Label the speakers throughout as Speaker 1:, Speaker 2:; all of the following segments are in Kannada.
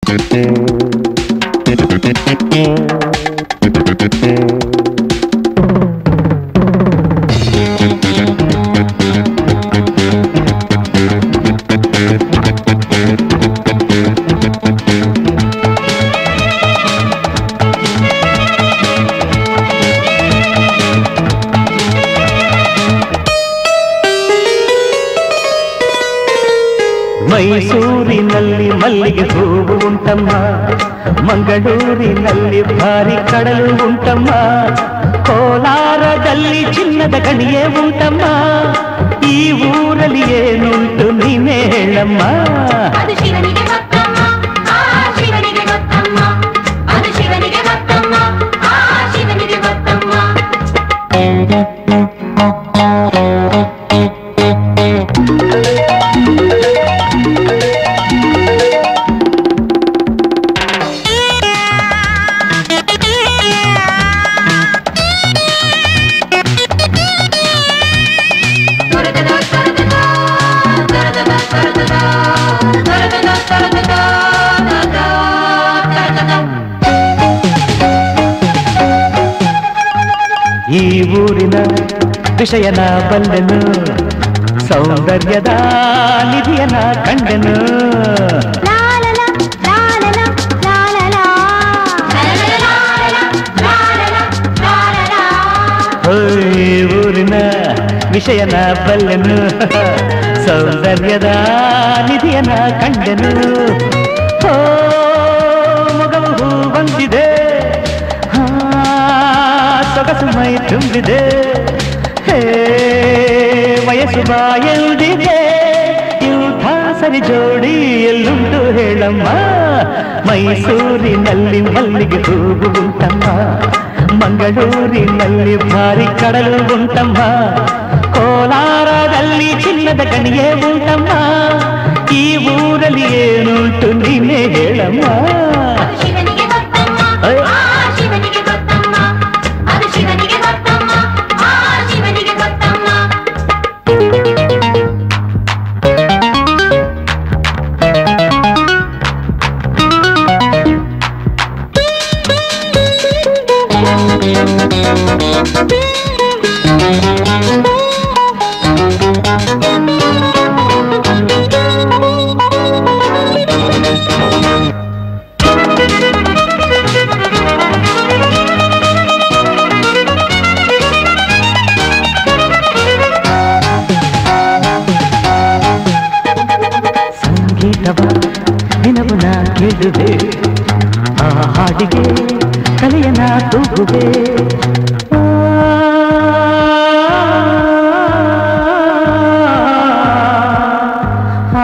Speaker 1: ಮೈಸೂರಿನಲ್ಲಿ ಮಲ್ಲಿಗೆ ಹೂವು ಉಂಟಮ್ಮ ಮಂಗಳೂರಿನಲ್ಲಿ ಭಾರಿ ಕಡಲು ಉಂಟಮ್ಮ ಕೋಲಾರದಲ್ಲಿ ಚಿನ್ನದ ಗಣಿಯೇ ಉಂಟಮ್ಮ ಈ ಊರಲ್ಲಿ ಏನುಂಟು ನೀನೇ ಹೇಳಮ್ಮ
Speaker 2: ಅದು ಶಿವನಿಗೆ ಗೊತ್ತಮ್ಮ ಆ ಶಿವನಿಗೆ ಗೊತ್ತಮ್ಮ ಅದು ಶಿವನಿಗೆ ಗೊತ್ತಮ್ಮ ಆ ಶಿವನಿಗೆ ಗೊತ್ತಮ್ಮ ದೊರೆತದ ದೊರೆತದ ದೊರೆತದ ದೊರೆತದ ದೊರೆತದ ದೊರೆತದ ದೊರೆತದ
Speaker 1: ಈ ಊರಿನ ವಿಷಯನ ಬಲ್ಲೆನು ಸೌಂದರ್ಯದ ನಿಧಿಯನ ಕಂಡೆನು ಈ ಊರಿನ ವಿಷಯನ ಬಲ್ಲೆನು ಸೌಂದರ್ಯದ ನಿಧಿಯನ ಕಂಡೆನು ಓ ಮಗವು ಹೂ ಬಂದಿದೆ ಆ, ಸೊಗಸು ಮೈ ತುಂಬಿದೆ ಹೇ ವಯಸ್ಸು ಬಾಯಲ್ದಿದೆ ಇಂಥ ಸರಿ ಜೋಡಿ ಎಲ್ಲುಂಟು ಹೇಳಮ್ಮ ಮೈಸೂರಿನಲ್ಲಿ ಮಲ್ಲಿಗೆ ಹೂವು ಉಂಟಮ್ಮ ಮಂಗಳೂರಿನಲ್ಲಿ ಭಾರಿ ಕಡಲು ಉಂಟಮ್ಮ ಕೋಲಾರದಲ್ಲಿ ಚಿನ್ನದ ಗಣಿಯೇ ಉಂಟಮ್ಮ ಈ ಊರಲ್ಲಿ ಏನುಂಟು ನೀನೇ ಹೇಳಮ್ಮ
Speaker 2: ಅದು ಶಿವನಿಗೆ ಗೊತ್ತಮ್ಮ ಆ ಶಿವನಿಗೆ ಗೊತ್ತಮ್ಮ ಅದು ಶಿವನಿಗೆ ಗೊತ್ತಮ್ಮ ಆ ಶಿವನಿಗೆ ಗೊತ್ತಮ್ಮ
Speaker 1: ಸಂಗೀತವ ದಿನವನ ಕೇಳುವೆ ಆ ಹಾಡಿಗೆ ಕಲೆಯನ ತೂಗುವೆ ಆ, ಆ,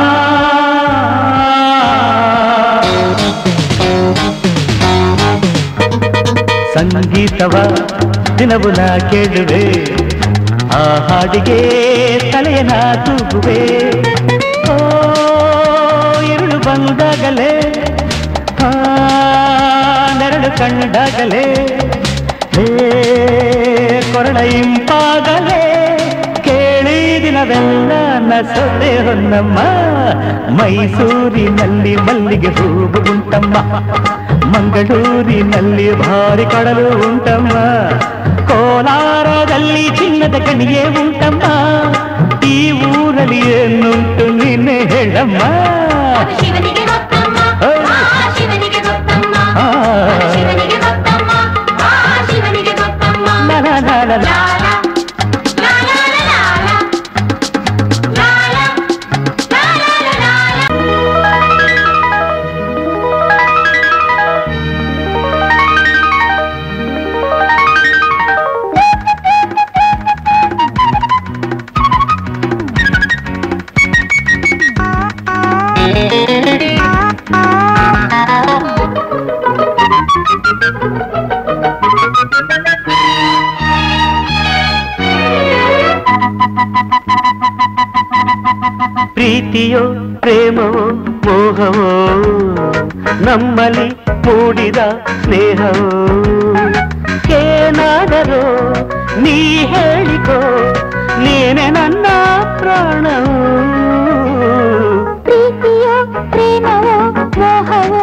Speaker 1: ಸಂಗೀತವ ದಿನವು ನಾ ಕೇಳುವೆ ಆ ಹಾಡಿಗೆ ತಲೆಯನ ತೂಗುವೆ ಓ ഇരുಳು ಬಂದಾಗಲೇ ಆ ನೆರಳು ಕಂಡಾಗಲೇ ಹೇ ಕೊರಳ ಇಂಪಾಗಲೇ ಕೇಳಿ ದಿನವೆಲ್ಲ ನಸದೆ ಹೊನ್ನಮ್ಮ ಮೈಸೂರಿನಲ್ಲಿ ಮಲ್ಲಿಗೆ ಹೂವು ಉಂಟಮ್ಮ ಮಂಗಳೂರಿನಲ್ಲಿ ಭಾರಿ ಕಡಲು ಉಂಟಮ್ಮ ಕೋಲಾರದಲ್ಲಿ ಚಿನ್ನದ ಗಣಿಯೇ ಉಂಟಮ್ಮ ಈ ಊರಲ್ಲಿ ಏನುಂಟು ನಿನ್ನೆ ಹೇಳಮ್ಮ
Speaker 2: ಅದು ಶಿವನಿಗೆ ಗೊತ್ತಮ್ಮ ಆ ಶಿವನಿಗೆ ಗೊತ್ತಮ್ಮ
Speaker 1: ಆ,
Speaker 2: ಅದು ಶಿವನಿಗೆ ಗೊತ್ತಮ್ಮ ಆ ಶಿವನಿಗೆ ಗೊತ್ತಮ್ಮ
Speaker 1: ಲ, ಲ, ಲ, ಲ, ಲ.
Speaker 2: ಲಾಲ ಲಾಲ ಲಾಲ ಲಾಲ ಲಾಲ ಲಾಲ
Speaker 1: ಪ್ರೀತಿಯೋ ಪ್ರೇಮವೋ ಮೋಹವೋ ನಮ್ಮಲ್ಲಿ ಮೂಡಿದ ಸ್ನೇಹವೋ ಏನಾದರೂ ನೀ ಹೇಳಿಕೋ ನೀನೆ ನನ್ನ ಪ್ರಾಣವು
Speaker 2: ಪ್ರೀತಿಯೋ ಪ್ರೇಮವೋ ಮೋಹವೋ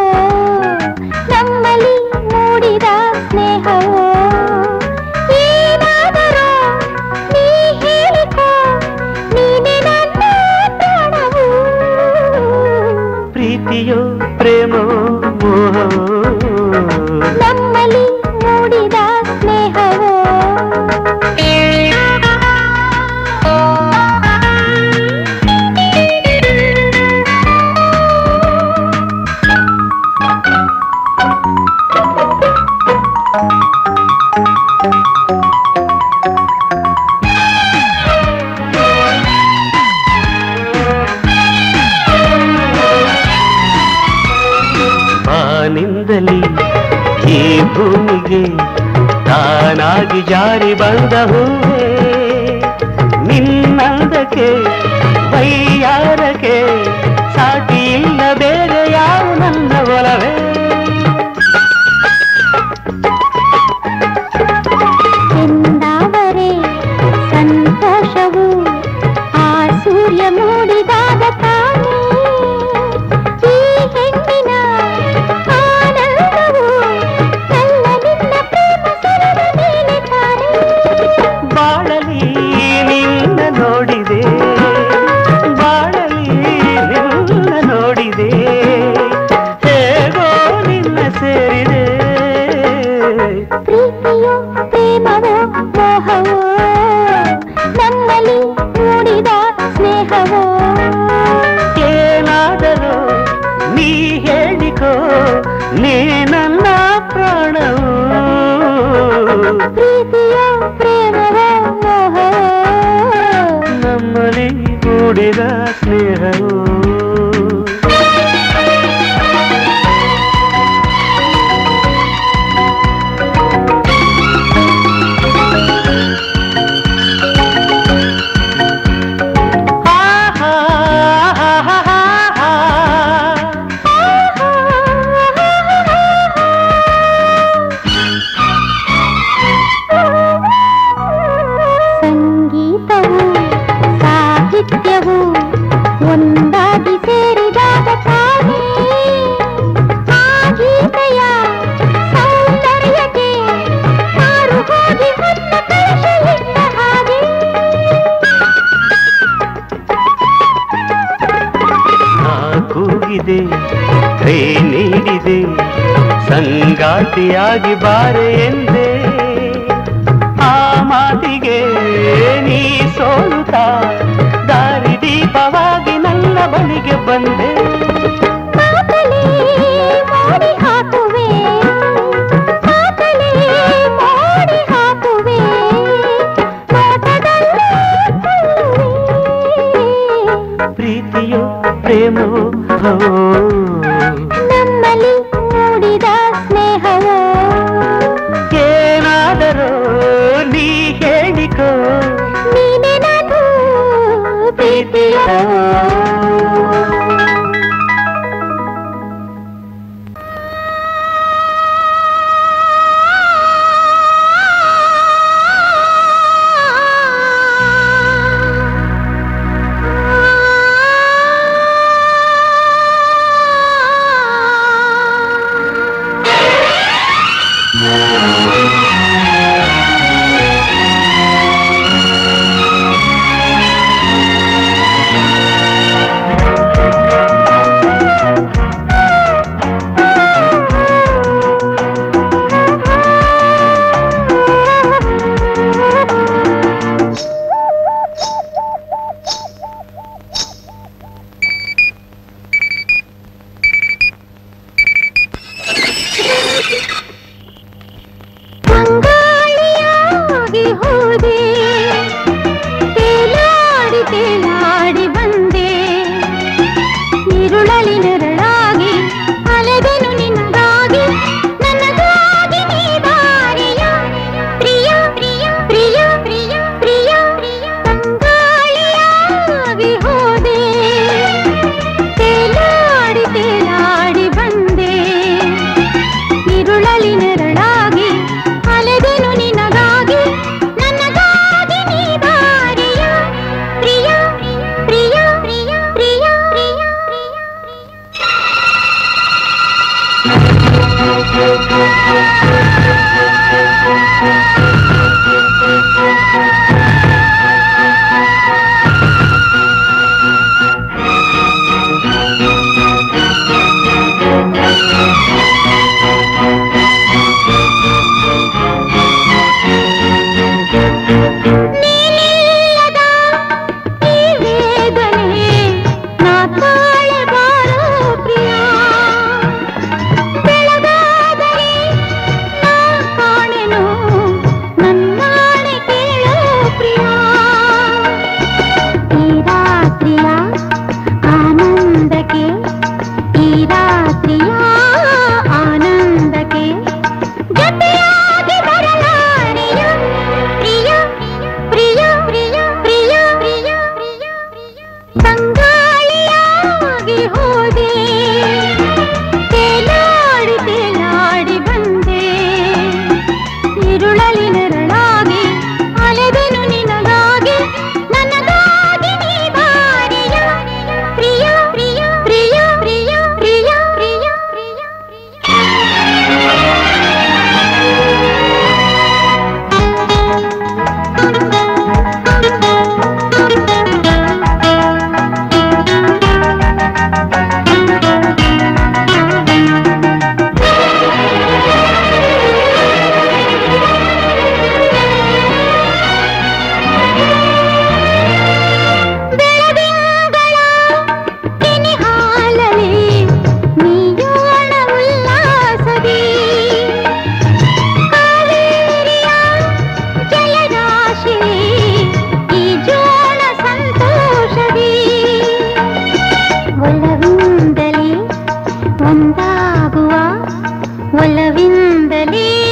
Speaker 1: ಪ್ರೇಮವೋ ಮೋಹವೋ
Speaker 3: ನಮ್ಮಲ್ಲಿ ಮೂಡಿದ ಸ್ನೇಹವೋ
Speaker 1: ಬಾನಿಂದಲಿ ಈ ಭೂಮಿಗೆ ತಾನಾಗಿ ಜಾರಿ ಬಂದ ಹೂವೇ ನಿನ್ನಂದಕ್ಕೆ ವೈಯಾರಕ್ಕೆ ಸಾಟಿ ಇಲ್ಲ ಬೇರೆ ಯಾವ ನನ್ನ ಒಲವೇ
Speaker 3: ಎಂದಾವರೆ ಸಂತೋಷವು ಆ ಸೂರ್ಯ ಮೂಡಿದಾಗ ತಾನೇ ಈ ಹೆಣ್ಣಿನ ಆನಂದವು ನನ್ನ ನಿನ್ನ ಪ್ರೇಮ ಸುರದ ಮೇಲೆ ತಾನೇ
Speaker 1: ಬಾಳಲಿ ನಿನ್ನ ನೋಡಿದೆ ಬಾಳಲಿ ನಿನ್ನ ನೋಡಿದೆ ಹೇಗೋ ನಿನ್ನ ಸೇರಿದೆ
Speaker 3: ಪ್ರೀತಿಯೋ ಪ್ರೇಮವೋ ಮೋಹವೋ ನಮ್ಮಲ್ಲಿ ಮೂಡಿದ ಸ್ನೇಹವೋ
Speaker 1: ಏನಾದರೂ ನೀ ಹೇಳಿಕೋ ನೀ ನನ್ನ ಪ್ರಾಣವು
Speaker 3: ಪ್ರೀತಿಯೋ ಪ್ರೇಮವೋ ಮೋಹವೋ
Speaker 1: ನಮ್ಮಲ್ಲಿ ಕೂಡಿದ ಸ್ನೇಹವು
Speaker 3: ಸಂಗೀತವು ಸಾಹಿತ್ಯವು ಒಂದಾಗಿ ಸೇರಿದಾಗ ತಾನೇ ಆ ಗೀತೆಯ ಸೌಂದರ್ಯಕ್ಕೆ ಮಾರು ಹೋಗಿ ಹೊನ್ನ ಕಳಶ ಇಟ್ಟ ಹಾಗೆ
Speaker 1: ನಾ ಕೂಗಿದೆ ಕೈ ನೀಡಿದೆ ಸಂಗಾತಿಯಾಗಿ ಬಾರೆ ಎಂದೆ ಆ ಮಾತಿಗೆ ನೀ ಸೋಲುತ್ತಾ ದಾರಿ ದೀಪವಾಗಿ ನನ್ನ ಬಳಿಗೆ ಬಂದೆ
Speaker 3: ಮಾತಲೇ ಮಾಡಿ ಹಾಕುವೆ ಮಾತಲೇ ಮಾಡಿ ಹಾಕುವೆ ನೋಟದಲ್ಲೇ ಕೊಲ್ಲುವೆ.
Speaker 1: ಪ್ರೀತಿಯೋ ಪ್ರೇಮವೋ ಹೋ
Speaker 3: ನಮ್ಮಲ್ಲಿ ಮೂಡಿದ ಸ್ನೇಹವೋ
Speaker 1: ಏನಾದರೂ ನೀ ಹೇಳಿಕೋ
Speaker 3: ನೀನೆ ನಾನು ಪ್ರೀತಿಯೋ ಬಂಗಾಳಿಯಾಗಿ ಹೋದೆ ತೇಲಾಡಿ ತೇಲಾಡಿ ಬಂದೆ ഇരുളಲಿ ನೆರಳಾಗಿ ಅಲೆದೆನು ನಿನ್ನಗಾಗಿ ನನಗಾಗಿ ನೀ ಬಾರಿಯ ಪ್ರಿಯ ಪ್ರಿಯ ಪ್ರಿಯ ಪ್ರಿಯ ಪ್ರಿಯ ಪ್ರಿಯ ತಂಗಾಳಿಯಾಗಿ ಹೋದೆ ತೇಲಾಡಿ ತೇಲಾಡಿ ಬಂದೆ ഇരുളಲಿ ನೆರಳಾಗಿ ಅಲೆದೆನು ನಿನಗಾಗಿ ನನಗಾಗಿ ನೀ ಬಾರಿಯ ಪ್ರಿಯ ಪ್ರಿಯ ಪ್ರಿಯ ಪ್ರಿಯ ಪ್ರಿಯ ಪ್ರಿಯ ಸಾಗುವ ಒಲವಿಂದಲೇ